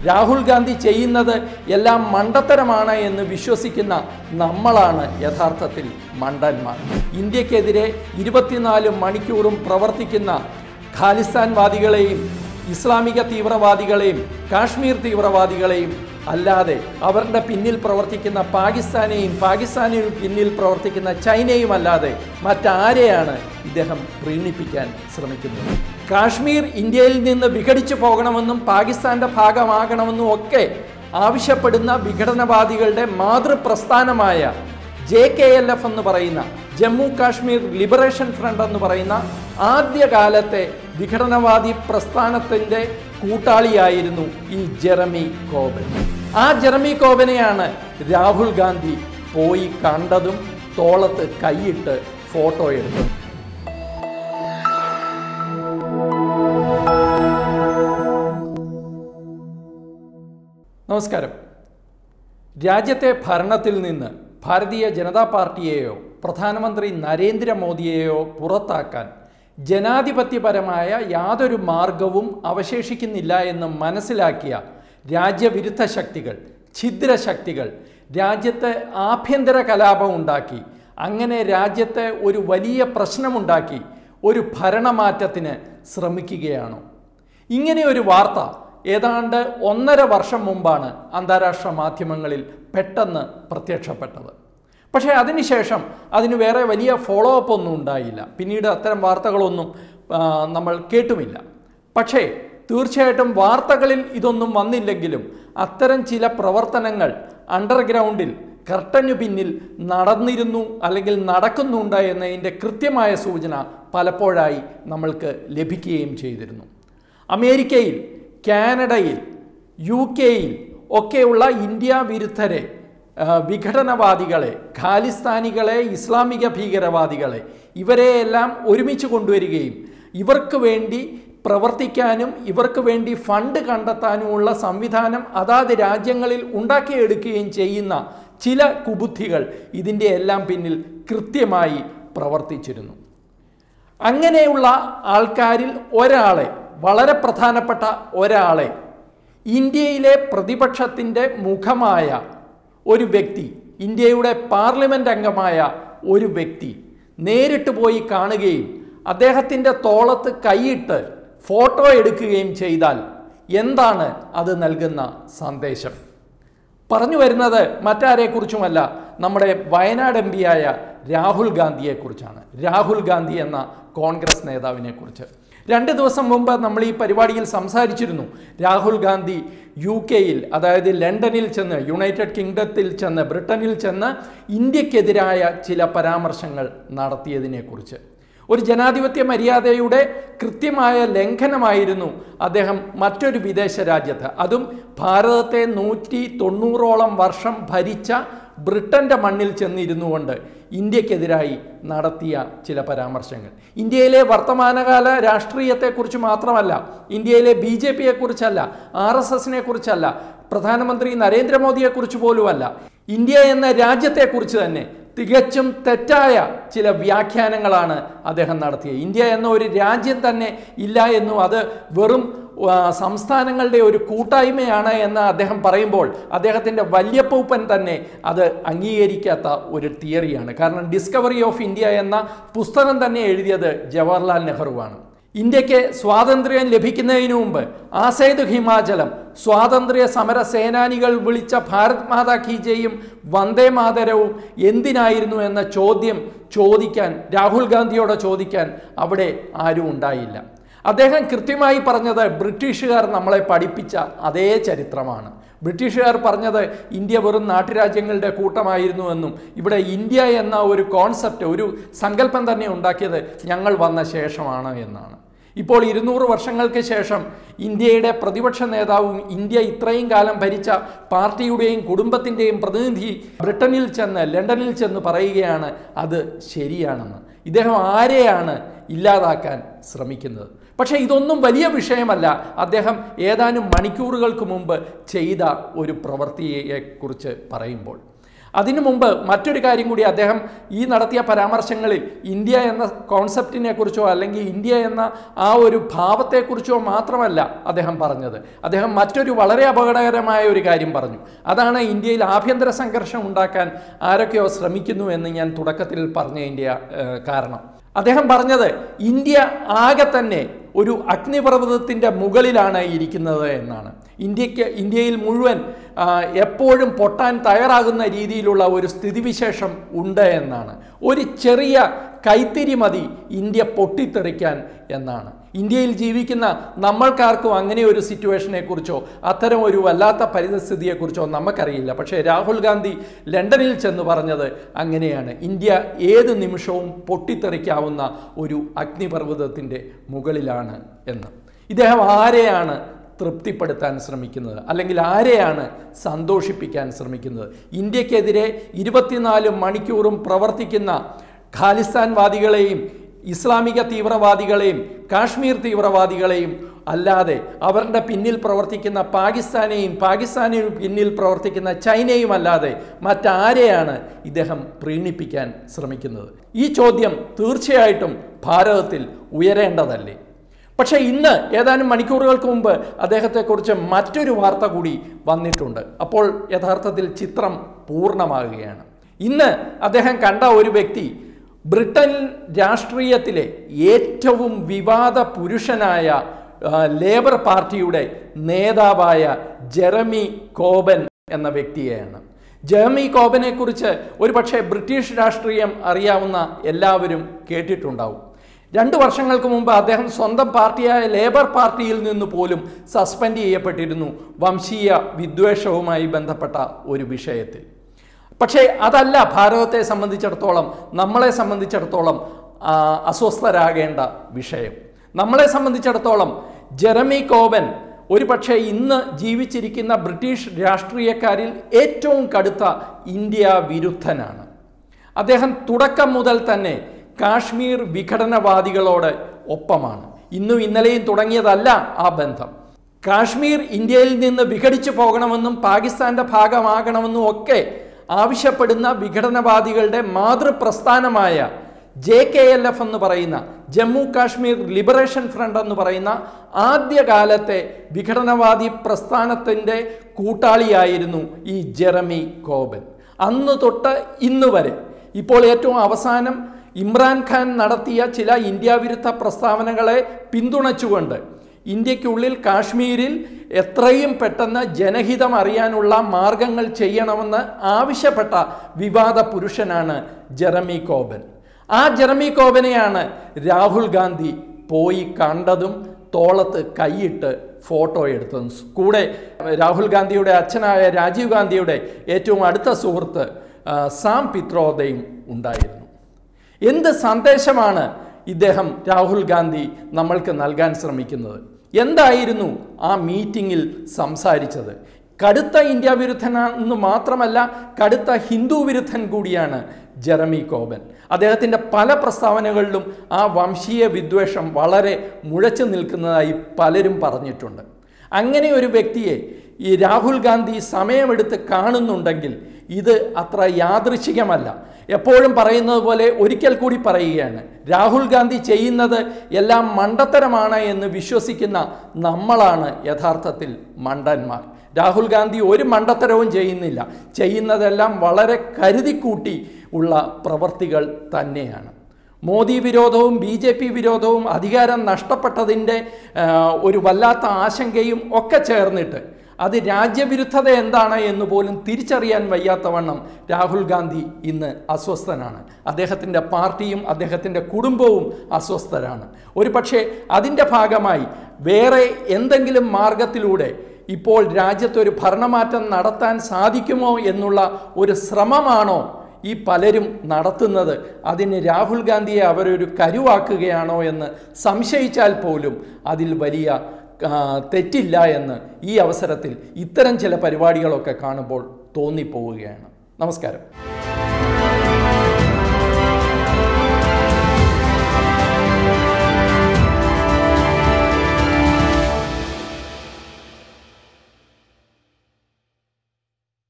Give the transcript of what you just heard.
രാഹുൽ ഗാന്ധി ചെയ്യുന്നത് എല്ലാം മണ്ടത്തരമാണ് എന്ന് വിശ്വസിക്കുന്ന നമ്മളാണ് യഥാർത്ഥത്തിൽ മണ്ടന്മാർ ഇന്ത്യക്കെതിരെ ഇരുപത്തിനാല് മണിക്കൂറും പ്രവർത്തിക്കുന്ന ഖാലിസ്ഥാൻവാദികളെയും ഇസ്ലാമിക തീവ്രവാദികളെയും കാശ്മീർ തീവ്രവാദികളെയും അല്ലാതെ അവരുടെ പിന്നിൽ പ്രവർത്തിക്കുന്ന പാകിസ്ഥാനെയും പാകിസ്ഥാനിന് പിന്നിൽ പ്രവർത്തിക്കുന്ന ചൈനയും അല്ലാതെ മറ്റാരെയാണ് ഇദ്ദേഹം പ്രീണിപ്പിക്കാൻ ശ്രമിക്കുന്നത് കാശ്മീർ ഇന്ത്യയിൽ നിന്ന് വിഘടിച്ചു പോകണമെന്നും പാകിസ്ഥാന്റെ ഭാഗമാകണമെന്നും ഒക്കെ ആവശ്യപ്പെടുന്ന വിഘടനവാദികളുടെ മാതൃപ്രസ്ഥാനമായ ജെ കെ എൽ എഫ് എന്ന് പറയുന്ന ജമ്മു കാശ്മീർ ലിബറേഷൻ ഫ്രണ്ട് എന്ന് പറയുന്ന ആദ്യകാലത്തെ വിഘടനവാദി പ്രസ്ഥാനത്തിൻ്റെ കൂട്ടാളിയായിരുന്നു ഈ ജെറമി കോബൻ ആ ജെറമി കോബനെയാണ് രാഹുൽ ഗാന്ധി പോയി കണ്ടതും തോളത്ത് കൈയിട്ട് ഫോട്ടോ എടുത്തതും നമസ്കാരം രാജ്യത്തെ ഭരണത്തിൽ നിന്ന് ഭാരതീയ ജനതാ പാർട്ടിയെയോ പ്രധാനമന്ത്രി നരേന്ദ്രമോദിയെയോ പുറത്താക്കാൻ ജനാധിപത്യപരമായ യാതൊരു മാർഗവും അവശേഷിക്കുന്നില്ല എന്ന് മനസ്സിലാക്കിയ രാജ്യവിരുദ്ധ ശക്തികൾ ഛിദ്രശക്തികൾ രാജ്യത്ത് ആഭ്യന്തര കലാപം ഉണ്ടാക്കി അങ്ങനെ രാജ്യത്തെ ഒരു വലിയ പ്രശ്നമുണ്ടാക്കി ഒരു ഭരണമാറ്റത്തിന് ശ്രമിക്കുകയാണോ ഇങ്ങനെ ഒരു വാർത്ത ഏതാണ്ട് ഒന്നര വർഷം മുമ്പാണ് അന്താരാഷ്ട്ര മാധ്യമങ്ങളിൽ പെട്ടെന്ന് പ്രത്യക്ഷപ്പെട്ടത് പക്ഷേ അതിനുശേഷം അതിന് വേറെ വലിയ ഫോളോ അപ്പ് ഒന്നും ഉണ്ടായില്ല പിന്നീട് അത്തരം വാർത്തകളൊന്നും ആ, നമ്മൾ കേട്ടുമില്ല പക്ഷേ തീർച്ചയായിട്ടും വാർത്തകളിൽ ഇതൊന്നും വന്നില്ലെങ്കിലും അത്തരം ചില പ്രവർത്തനങ്ങൾ അണ്ടർഗ്രൗണ്ടിൽ കർട്ടനു പിന്നിൽ നടന്നിരുന്നു അല്ലെങ്കിൽ നടക്കുന്നുണ്ട് എന്നതിൻ്റെ കൃത്യമായ സൂചന പലപ്പോഴായി നമ്മൾക്ക് ലഭിക്കുകയും ചെയ്തിരുന്നു അമേരിക്കയിൽ കാനഡയിൽ യു കെയിൽ ഒക്കെയുള്ള ഇന്ത്യ വിരുദ്ധരെ ആ, വിഘടനവാദികളെ ഖാലിസ്ഥാനികളെ ഇസ്ലാമിക ഭീകരവാദികളെ ഇവരെയെല്ലാം ഒരുമിച്ച് കൊണ്ടുവരികയും ഇവർക്ക് വേണ്ടി പ്രവർത്തിക്കാനും ഇവർക്ക് വേണ്ടി ഫണ്ട് കണ്ടെത്താനുമുള്ള സംവിധാനം അതാത് രാജ്യങ്ങളിൽ ഉണ്ടാക്കിയെടുക്കുകയും ചെയ്യുന്ന ചില കുബുദ്ധികൾ ഇതിൻ്റെ എല്ലാം പിന്നിൽ കൃത്യമായി പ്രവർത്തിച്ചിരുന്നു അങ്ങനെയുള്ള ആൾക്കാരിൽ ഒരാളെ വളരെ പ്രധാനപ്പെട്ട ഒരാളെ ഇന്ത്യയിലെ പ്രതിപക്ഷത്തിൻ്റെ മുഖമായ ഒരു വ്യക്തി ഇന്ത്യയുടെ പാർലമെൻ്റ് അംഗമായ ഒരു വ്യക്തി നേരിട്ട് പോയി കാണുകയും അദ്ദേഹത്തിൻ്റെ തോളത്ത് കൈയിട്ട് ഫോട്ടോ എടുക്കുകയും ചെയ്താൽ എന്താണ് അത് നൽകുന്ന സന്ദേശം പറഞ്ഞു വരുന്നത് മറ്റാരെക്കുറിച്ചുമല്ല നമ്മുടെ വയനാട് എം പിയായ രാഹുൽ ഗാന്ധിയെക്കുറിച്ചാണ് രാഹുൽ ഗാന്ധി എന്ന കോൺഗ്രസ് നേതാവിനെ കുറിച്ച് രണ്ട് ദിവസം മുമ്പ് നമ്മൾ ഈ പരിപാടിയിൽ സംസാരിച്ചിരുന്നു രാഹുൽ ഗാന്ധി യു കെയിൽ അതായത് ലണ്ടനിൽ ചെന്ന് യുണൈറ്റഡ് കിങ്ഡത്തിൽ ചെന്ന് ബ്രിട്ടനിൽ ചെന്ന് ഇന്ത്യക്കെതിരായ ചില പരാമർശങ്ങൾ നടത്തിയതിനെക്കുറിച്ച് ഒരു ജനാധിപത്യ മര്യാദയുടെ കൃത്യമായ ലംഘനമായിരുന്നു അദ്ദേഹം മറ്റൊരു വിദേശ രാജ്യത്ത് അതും ഭാരതത്തെ നൂറ്റി തൊണ്ണൂറോളം വർഷം ഭരിച്ച ബ്രിട്ടൻ്റെ മണ്ണിൽ ചെന്നിരുന്നു കൊണ്ട് ഇന്ത്യക്കെതിരായി നടത്തിയ ചില പരാമർശങ്ങൾ ഇന്ത്യയിലെ വർത്തമാനകാല രാഷ്ട്രീയത്തെക്കുറിച്ച് മാത്രമല്ല ഇന്ത്യയിലെ ബി ജെ പിയെക്കുറിച്ചല്ല ആർ എസ് എസിനെ കുറിച്ചല്ല പ്രധാനമന്ത്രി നരേന്ദ്രമോദിയെക്കുറിച്ച് പോലുമല്ല ഇന്ത്യ എന്ന രാജ്യത്തെക്കുറിച്ച് തന്നെ തികച്ചും തെറ്റായ ചില വ്യാഖ്യാനങ്ങളാണ് അദ്ദേഹം നടത്തിയത് ഇന്ത്യ എന്ന ഒരു രാജ്യം തന്നെ ഇല്ല എന്നും അത് വെറും ആ, സംസ്ഥാനങ്ങളുടെ ഒരു കൂട്ടായ്മയാണ് എന്ന് അദ്ദേഹം പറയുമ്പോൾ അദ്ദേഹത്തിൻ്റെ വല്യപ്പൂപ്പൻ തന്നെ അത് അംഗീകരിക്കാത്ത ഒരു തിയറിയാണ് കാരണം ഡിസ്കവറി ഓഫ് ഇന്ത്യ എന്ന പുസ്തകം തന്നെ എഴുതിയത് ജവഹർലാൽ നെഹ്റുവാണ് ഇന്ത്യക്ക് സ്വാതന്ത്ര്യം ലഭിക്കുന്നതിന് മുമ്പ് ആസൈദ് ഹിമാചലം സ്വാതന്ത്ര്യ സമര സേനാനികൾ വിളിച്ച ഭാരത് മാതാ കി ജയും വന്ദേ മാതരവും എന്തിനായിരുന്നു എന്ന ചോദ്യം ചോദിക്കാൻ രാഹുൽ ഗാന്ധിയോട് ചോദിക്കാൻ അവിടെ ആരും ഉണ്ടായില്ല അദ്ദേഹം കൃത്യമായി പറഞ്ഞത് ബ്രിട്ടീഷുകാർ നമ്മളെ പഠിപ്പിച്ച അതേ ചരിത്രമാണ് ബ്രിട്ടീഷുകാർ പറഞ്ഞത് ഇന്ത്യ വെറും നാട്ടുരാജ്യങ്ങളുടെ കൂട്ടമായിരുന്നുവെന്നും ഇവിടെ ഇന്ത്യ എന്ന ഒരു കോൺസെപ്റ്റ് ഒരു സങ്കല്പം തന്നെ ഉണ്ടാക്കിയത് ഞങ്ങൾ വന്ന ശേഷമാണ് എന്നാണ് ഇപ്പോൾ ഇരുന്നൂറ് വർഷങ്ങൾക്ക് ശേഷം ഇന്ത്യയുടെ പ്രതിപക്ഷ നേതാവും ഇന്ത്യ ഇത്രയും കാലം ഭരിച്ച പാർട്ടിയുടെയും കുടുംബത്തിൻ്റെയും പ്രതിനിധി ബ്രിട്ടനിൽ ചെന്ന് ലണ്ടനിൽ ചെന്ന് പറയുകയാണ് അത് ശരിയാണെന്ന് ഇദ്ദേഹം ആരെയാണ് ഇല്ലാതാക്കാൻ ശ്രമിക്കുന്നത് പക്ഷേ ഇതൊന്നും വലിയ വിഷയമല്ല അദ്ദേഹം ഏതാനും മണിക്കൂറുകൾക്ക് മുമ്പ് ചെയ്ത ഒരു പ്രവൃത്തിയെക്കുറിച്ച് പറയുമ്പോൾ അതിനു മുമ്പ് മറ്റൊരു കാര്യം കൂടി അദ്ദേഹം ഈ നടത്തിയ പരാമർശങ്ങളിൽ ഇന്ത്യ എന്ന കോൺസെപ്റ്റിനെ കുറിച്ചോ അല്ലെങ്കിൽ ഇന്ത്യ എന്ന ആ ഒരു ഭാവത്തെക്കുറിച്ചോ മാത്രമല്ല അദ്ദേഹം പറഞ്ഞത് അദ്ദേഹം മറ്റൊരു വളരെ അപകടകരമായ ഒരു കാര്യം പറഞ്ഞു അതാണ് ഇന്ത്യയിൽ ആഭ്യന്തര സംഘർഷം ഉണ്ടാക്കാൻ ആരൊക്കെയോ ശ്രമിക്കുന്നു എന്ന് ഞാൻ തുടക്കത്തിൽ പറഞ്ഞതിൻ്റെ ഏഹ്, കാരണം അദ്ദേഹം പറഞ്ഞത് ഇന്ത്യ ആകെ തന്നെ ഒരു അഗ്നിപർവ്വതത്തിൻ്റെ മുകളിലാണ് ഇരിക്കുന്നത് എന്നാണ് ഇന്ത്യക്ക് ഇന്ത്യയിൽ മുഴുവൻ ആ, എപ്പോഴും പൊട്ടാൻ തയ്യാറാകുന്ന രീതിയിലുള്ള ഒരു സ്ഥിതിവിശേഷം ഉണ്ട് എന്നാണ് ഒരു ചെറിയ കൈത്തിരി മതി ഇന്ത്യ പൊട്ടിത്തെറിക്കാൻ എന്നാണ് ഇന്ത്യയിൽ ജീവിക്കുന്ന നമ്മൾക്കാർക്കും അങ്ങനെ ഒരു സിറ്റുവേഷനെ കുറിച്ചോ അത്തരം ഒരു വല്ലാത്ത പരിസ്ഥിതിയെക്കുറിച്ചോ നമുക്കറിയില്ല പക്ഷേ രാഹുൽ ഗാന്ധി ലണ്ടനിൽ ചെന്ന് പറഞ്ഞത് അങ്ങനെയാണ് ഇന്ത്യ ഏത് നിമിഷവും പൊട്ടിത്തെറിക്കാവുന്ന ഒരു അഗ്നിപർവ്വതത്തിൻ്റെ മുകളിലാണ് എന്ന് ഇദ്ദേഹം ആരെയാണ് തൃപ്തിപ്പെടുത്താൻ ശ്രമിക്കുന്നത് അല്ലെങ്കിൽ ആരെയാണ് സന്തോഷിപ്പിക്കാൻ ശ്രമിക്കുന്നത് ഇന്ത്യക്കെതിരെ ഇരുപത്തിനാല് മണിക്കൂറും പ്രവർത്തിക്കുന്ന ഖാലിസ്ഥാൻവാദികളെയും ഇസ്ലാമിക തീവ്രവാദികളെയും കാശ്മീർ തീവ്രവാദികളെയും അല്ലാതെ അവരുടെ പിന്നിൽ പ്രവർത്തിക്കുന്ന പാകിസ്ഥാനെയും പാകിസ്ഥാനിന് പിന്നിൽ പ്രവർത്തിക്കുന്ന ചൈനയും അല്ലാതെ മറ്റാരെയാണ് ഇദ്ദേഹം പ്രീണിപ്പിക്കാൻ ശ്രമിക്കുന്നത് ഈ ചോദ്യം തീർച്ചയായിട്ടും ഭാരതത്തിൽ ഉയരേണ്ടതല്ലേ പക്ഷേ ഇന്ന് ഏതാനും മണിക്കൂറുകൾക്ക് മുമ്പ് അദ്ദേഹത്തെക്കുറിച്ച് മറ്റൊരു വാർത്ത കൂടി വന്നിട്ടുണ്ട് അപ്പോൾ യഥാർത്ഥത്തിൽ ചിത്രം പൂർണ്ണമാകുകയാണ് ഇന്ന് അദ്ദേഹം കണ്ട ഒരു വ്യക്തി ബ്രിട്ടൻ രാഷ്ട്രീയത്തിലെ ഏറ്റവും വിവാദ പുരുഷനായ ആ, ലേബർ പാർട്ടിയുടെ നേതാവായ ജെറമി കോബൻ എന്ന വ്യക്തിയെയാണ് ജെറമി കോബനെ കുറിച്ച് ഒരുപക്ഷെ ബ്രിട്ടീഷ് രാഷ്ട്രീയം അറിയാവുന്ന എല്ലാവരും കേട്ടിട്ടുണ്ടാവും രണ്ട് വർഷങ്ങൾക്ക് മുമ്പ് അദ്ദേഹം സ്വന്തം പാർട്ടിയായ ലേബർ പാർട്ടിയിൽ നിന്ന് പോലും സസ്പെൻഡ് ചെയ്യപ്പെട്ടിരുന്നു വംശീയ വിദ്വേഷവുമായി ബന്ധപ്പെട്ട ഒരു വിഷയത്തിൽ പക്ഷേ അതല്ല ഭാരതത്തെ സംബന്ധിച്ചിടത്തോളം നമ്മളെ സംബന്ധിച്ചിടത്തോളം ആ, അസ്വസ്ഥരാകേണ്ട വിഷയം നമ്മളെ സംബന്ധിച്ചിടത്തോളം ജെറമി കോബൻ ഒരു പക്ഷേ ഇന്ന് ജീവിച്ചിരിക്കുന്ന ബ്രിട്ടീഷ് രാഷ്ട്രീയക്കാരിൽ ഏറ്റവും കടുത്ത ഇന്ത്യ വിരുദ്ധനാണ് അദ്ദേഹം തുടക്കം മുതൽ തന്നെ കാശ്മീർ വിഘടനവാദികളോട് ഒപ്പമാണ് ഇന്നും ഇന്നലെയും തുടങ്ങിയതല്ല ആ ബന്ധം കാശ്മീർ ഇന്ത്യയിൽ നിന്ന് വിഘടിച്ചു പോകണമെന്നും പാകിസ്ഥാന്റെ ഭാഗമാകണമെന്നും ഒക്കെ ആവശ്യപ്പെടുന്ന വിഘടനവാദികളുടെ മാതൃപ്രസ്ഥാനമായ ജെ കെ എൽ എഫ് എന്ന് പറയുന്ന ജമ്മു കാശ്മീർ ലിബറേഷൻ ഫ്രണ്ട് എന്ന് പറയുന്ന ആദ്യകാലത്തെ വിഘടനവാദി പ്രസ്ഥാനത്തിൻ്റെ കൂട്ടാളിയായിരുന്നു ഈ ജെറമി കോബൻ അന്ന് തൊട്ട് ഇന്ന് വരെ ഇപ്പോൾ ഏറ്റവും അവസാനം ഇമ്രാൻഖാൻ നടത്തിയ ചില ഇന്ത്യ വിരുദ്ധ പ്രസ്താവനകളെ പിന്തുണച്ചുകൊണ്ട് ഇന്ത്യക്കുള്ളിൽ കാശ്മീരിൽ എത്രയും പെട്ടെന്ന് ജനഹിതം അറിയാനുള്ള മാർഗങ്ങൾ ചെയ്യണമെന്ന് ആവശ്യപ്പെട്ട വിവാദ പുരുഷനാണ് ജെറമി കോബൻ ആ ജെറമി കോബനെയാണ് രാഹുൽ ഗാന്ധി പോയി കണ്ടതും തോളത്ത് കൈയിട്ട് ഫോട്ടോ എടുത്തതും കൂടെ രാഹുൽ ഗാന്ധിയുടെ അച്ഛനായ രാജീവ് ഗാന്ധിയുടെ ഏറ്റവും അടുത്ത സുഹൃത്ത് ആ, സാം പിത്രോദയും ഉണ്ടായിരുന്നു എന്ത് സന്ദേശമാണ് ഇദ്ദേഹം രാഹുൽ ഗാന്ധി നമ്മൾക്ക് നൽകാൻ ശ്രമിക്കുന്നത് എന്തായിരുന്നു ആ മീറ്റിങ്ങിൽ സംസാരിച്ചത് കടുത്ത ഇന്ത്യ വിരുദ്ധനെന്ന് മാത്രമല്ല കടുത്ത ഹിന്ദു വിരുദ്ധൻ കൂടിയാണ് ജെറമി കോബൻ അദ്ദേഹത്തിൻ്റെ പല പ്രസ്താവനകളിലും ആ വംശീയ വിദ്വേഷം വളരെ മുഴച്ചു നിൽക്കുന്നതായി പലരും പറഞ്ഞിട്ടുണ്ട് അങ്ങനെ ഒരു വ്യക്തിയെ ഈ രാഹുൽ ഗാന്ധി സമയമെടുത്ത് കാണുന്നുണ്ടെങ്കിൽ ഇത് അത്ര യാദൃശികമല്ല എപ്പോഴും പറയുന്നത് പോലെ ഒരിക്കൽ കൂടി പറയുകയാണ് രാഹുൽ ഗാന്ധി ചെയ്യുന്നത് എല്ലാം മണ്ടത്തരമാണ് എന്ന് വിശ്വസിക്കുന്ന നമ്മളാണ് യഥാർത്ഥത്തിൽ മണ്ടന്മാർ രാഹുൽ ഗാന്ധി ഒരു മണ്ടത്തരവും ചെയ്യുന്നില്ല ചെയ്യുന്നതെല്ലാം വളരെ കരുതിക്കൂട്ടി ഉള്ള പ്രവർത്തികൾ തന്നെയാണ് മോദി വിരോധവും ബി ജെ പി വിരോധവും അധികാരം നഷ്ടപ്പെട്ടതിൻ്റെ ആ, ഒരു വല്ലാത്ത ആശങ്കയും ഒക്കെ ചേർന്നിട്ട് അത് രാജ്യവിരുദ്ധത എന്താണ് എന്ന് പോലും തിരിച്ചറിയാൻ വയ്യാത്തവണ്ണം രാഹുൽ ഗാന്ധി ഇന്ന് അസ്വസ്ഥനാണ് അദ്ദേഹത്തിൻ്റെ പാർട്ടിയും അദ്ദേഹത്തിൻ്റെ കുടുംബവും അസ്വസ്ഥരാണ് ഒരു പക്ഷേ അതിൻ്റെ ഭാഗമായി വേറെ എന്തെങ്കിലും മാർഗത്തിലൂടെ ഇപ്പോൾ രാജ്യത്തൊരു ഭരണമാറ്റം നടത്താൻ സാധിക്കുമോ എന്നുള്ള ഒരു ശ്രമമാണോ ഈ പലരും നടത്തുന്നത് അതിന് രാഹുൽ ഗാന്ധിയെ അവരൊരു കരുവാക്കുകയാണോ എന്ന് സംശയിച്ചാൽ പോലും അതിൽ വലിയ ആ, തെറ്റില്ല എന്ന് ഈ അവസരത്തിൽ ഇത്തരം ചില പരിപാടികളൊക്കെ കാണുമ്പോൾ തോന്നിപ്പോവുകയാണ് നമസ്കാരം